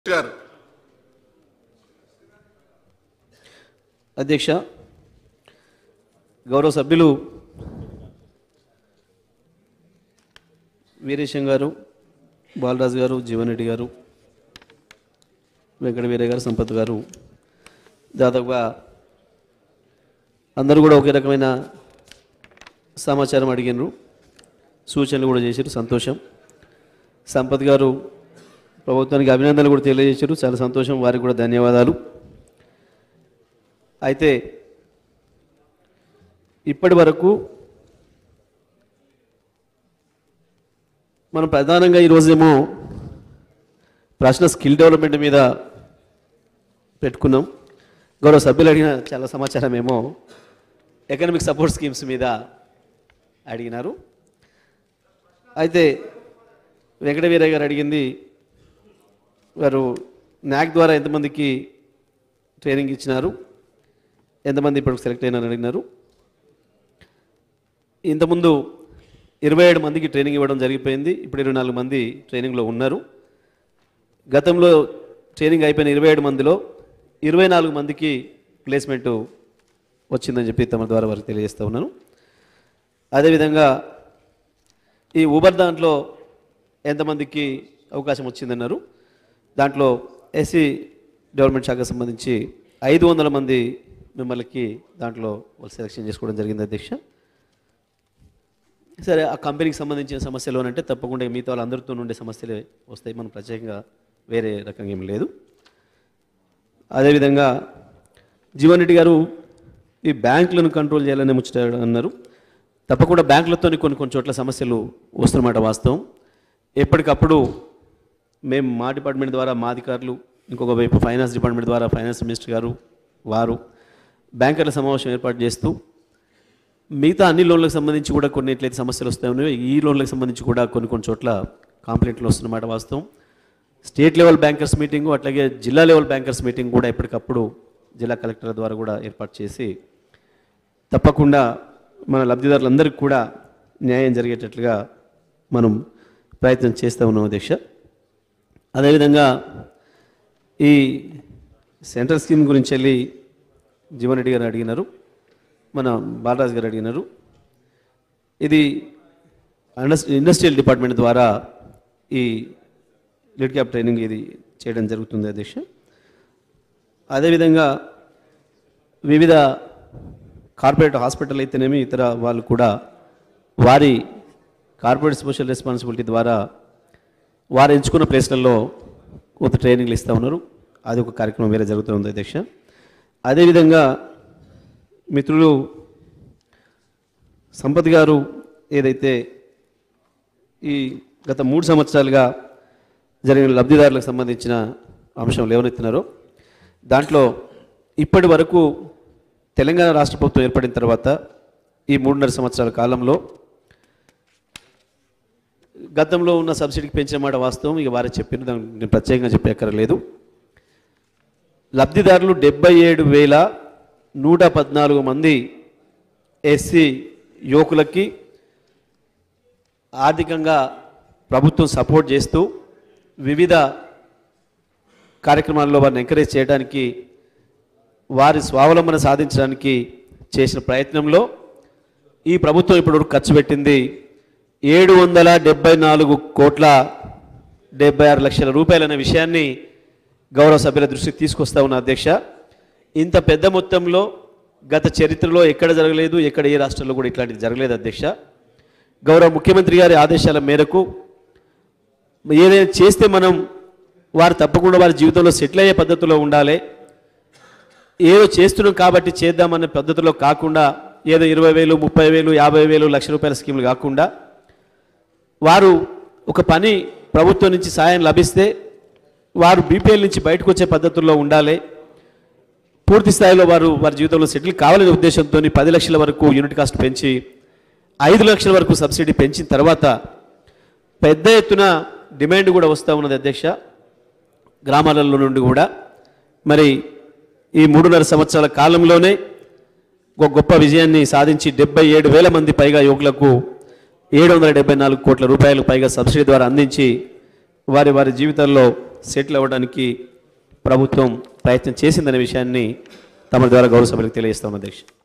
గారు అధ్యక్ష గౌరవ సభ్యులు వీరేశం గారు బాలరాజు గారు జీవన్ రెడ్డి గారు వెంకట వీరయ్య గారు సంపత్ గారు దాదాపుగా అందరూ కూడా ఒకే రకమైన సమాచారం అడిగినారు సూచనలు కూడా చేశారు సంతోషం సంపత్ గారు ప్రభుత్వానికి అభినందనలు కూడా తెలియజేశారు చాలా సంతోషం వారికి కూడా ధన్యవాదాలు అయితే ఇప్పటి వరకు మనం ప్రధానంగా ఈరోజేమో ప్రశ్న స్కిల్ డెవలప్మెంట్ మీద పెట్టుకున్నాం గౌరవ సభ్యులు అడిగిన చాలా సమాచారం ఏమో ఎకనామిక్ సపోర్ట్ స్కీమ్స్ మీద అడిగినారు అయితే వెంకట వీరయ్య గారు అడిగింది వారు నాక్ ద్వారా ఎంతమందికి ట్రైనింగ్ ఇచ్చినారు ఎంతమంది ఇప్పుడు సెలెక్ట్ అయినారని అడిగినారు ఇంతకుముందు ఇరవై ఏడు మందికి ట్రైనింగ్ ఇవ్వడం జరిగిపోయింది ఇప్పుడు ఇరవై నాలుగు మంది ట్రైనింగ్లో ఉన్నారు గతంలో ట్రైనింగ్ అయిపోయిన ఇరవై ఏడు మందిలో ఇరవై నాలుగు మందికి ప్లేస్మెంట్ వచ్చిందని చెప్పి తమ ద్వారా వారికి తెలియజేస్తూ ఉన్నాను అదేవిధంగా ఈ ఊబర్ దాంట్లో ఎంతమందికి అవకాశం వచ్చిందన్నారు దాంట్లో ఎస్సీ డెవలప్మెంట్ శాఖకు సంబంధించి ఐదు వందల మంది మిమ్మల్ని దాంట్లో వాళ్ళు సెలెక్షన్ చేసుకోవడం జరిగింది అధ్యక్ష సరే ఆ కంపెనీకి సంబంధించిన సమస్యలు అని అంటే తప్పకుండా మిగతా వాళ్ళందరితో ఉండే సమస్యలే వస్తాయి మనం ప్రత్యేకంగా వేరే రకంగా ఏం లేదు అదేవిధంగా జీవన్ రెడ్డి గారు ఈ బ్యాంకులను కంట్రోల్ చేయాలని ముచ్చట అన్నారు తప్పకుండా బ్యాంకులతో కొన్ని కొన్ని చోట్ల సమస్యలు వస్తున్నమాట వాస్తవం ఎప్పటికప్పుడు మేము మా డిపార్ట్మెంట్ ద్వారా మా అధికారులు ఇంకొక వైపు ఫైనాన్స్ డిపార్ట్మెంట్ ద్వారా ఫైనాన్స్ మినిస్టర్ గారు వారు బ్యాంకర్ల సమావేశం ఏర్పాటు చేస్తూ మిగతా అన్ని లోన్లకు సంబంధించి కూడా కొన్ని ఎట్లయితే సమస్యలు వస్తాయో ఈ లోన్లకు సంబంధించి కూడా కొన్ని కొన్ని చోట్ల కాంప్లైంట్లు వస్తున్నమాట వాస్తవం స్టేట్ లెవెల్ బ్యాంకర్స్ మీటింగు అట్లాగే జిల్లా లెవెల్ బ్యాంకర్స్ మీటింగ్ కూడా ఎప్పటికప్పుడు జిల్లా కలెక్టర్ ద్వారా కూడా ఏర్పాటు చేసి తప్పకుండా మన లబ్ధిదారులందరికీ కూడా న్యాయం జరిగేటట్లుగా మనం ప్రయత్నం చేస్తూ ఉన్నాం అధ్యక్ష అదేవిధంగా ఈ సెంట్రల్ స్కీమ్ గురించి వెళ్ళి జీవన్ రెడ్డి గారు అడిగినారు మన బాలరాజు గారు అడిగినారు ఇది అండస్ ఇండస్ట్రియల్ డిపార్ట్మెంట్ ద్వారా ఈ లిడ్ క్యాప్ ట్రైనింగ్ ఇది చేయడం జరుగుతుంది అధ్యక్ష అదేవిధంగా వివిధ కార్పొరేట్ హాస్పిటల్ అయితేనేమి ఇతర వాళ్ళు కూడా వారి కార్పొరేట్ సోషల్ రెస్పాన్సిబిలిటీ ద్వారా వారు ఎంచుకున్న ప్లేస్లలో కొంత ట్రైనింగ్లు ఇస్తూ ఉన్నారు అది ఒక కార్యక్రమం వేరే జరుగుతుంది అధ్యక్ష అదేవిధంగా మిత్రులు సంపత్ గారు ఏదైతే ఈ గత మూడు సంవత్సరాలుగా జరిగిన లబ్ధిదారులకు సంబంధించిన అంశం లేవనెత్తినారో దాంట్లో ఇప్పటి వరకు తెలంగాణ రాష్ట్ర ప్రభుత్వం ఏర్పడిన తర్వాత ఈ మూడున్నర సంవత్సరాల కాలంలో గతంలో ఉన్న సబ్సిడీకి పెంచిన మాట వాస్తవం ఇక వారే చెప్పిన దానికి నేను ప్రత్యేకంగా చెప్పక్కర్లేదు లబ్ధిదారులు డెబ్బై ఏడు వేల నూట పద్నాలుగు మంది ఎస్సీ యువకులకి ఆర్థికంగా ప్రభుత్వం సపోర్ట్ చేస్తూ వివిధ కార్యక్రమాల్లో వారిని ఎంకరేజ్ చేయడానికి వారి స్వావలంబన సాధించడానికి చేసిన ప్రయత్నంలో ఈ ప్రభుత్వం ఇప్పుడు ఖర్చు పెట్టింది ఏడు వందల డెబ్బై నాలుగు కోట్ల డెబ్బై ఆరు లక్షల రూపాయలనే విషయాన్ని గౌరవ సభ్యుల దృష్టికి తీసుకొస్తా ఉన్న అధ్యక్ష ఇంత పెద్ద మొత్తంలో గత చరిత్రలో ఎక్కడ జరగలేదు ఎక్కడ ఏ రాష్ట్రంలో కూడా ఇట్లాంటిది జరగలేదు అధ్యక్ష గౌరవ ముఖ్యమంత్రి గారి ఆదేశాల మేరకు ఏదైనా చేస్తే మనం వారు తప్పకుండా వారి జీవితంలో సెటిల్ అయ్యే పద్ధతిలో ఉండాలి ఏదో చేస్తున్నాం కాబట్టి చేద్దామనే పద్ధతిలో కాకుండా ఏదో ఇరవై వేలు ముప్పై వేలు యాభై వేలు లక్ష రూపాయల స్కీములు కాకుండా వారు ఒక పని ప్రభుత్వం నుంచి సాయం లభిస్తే వారు బీపీఎల్ నుంచి బయటకు వచ్చే పద్ధతుల్లో ఉండాలి పూర్తి స్థాయిలో వారు వారి జీవితంలో సెటిల్ కావాలనే ఉద్దేశంతో పది లక్షల వరకు యూనిట్ కాస్ట్ పెంచి ఐదు లక్షల వరకు సబ్సిడీ పెంచిన తర్వాత పెద్ద ఎత్తున డిమాండ్ కూడా వస్తూ ఉన్నది అధ్యక్ష గ్రామాలలో నుండి కూడా మరి ఈ మూడున్నర సంవత్సరాల కాలంలోనే ఒక గొప్ప విజయాన్ని సాధించి డెబ్బై ఏడు వేల మంది పైగా యువకులకు ఏడు వందల డెబ్బై నాలుగు కోట్ల రూపాయలు పైగా సబ్సిడీ ద్వారా అందించి వారి వారి జీవితాల్లో సెటిల్ అవ్వడానికి ప్రభుత్వం ప్రయత్నం చేసిందనే విషయాన్ని తమ ద్వారా గౌరవ సభ్యులకు తెలియజేస్తాం అధ్యక్ష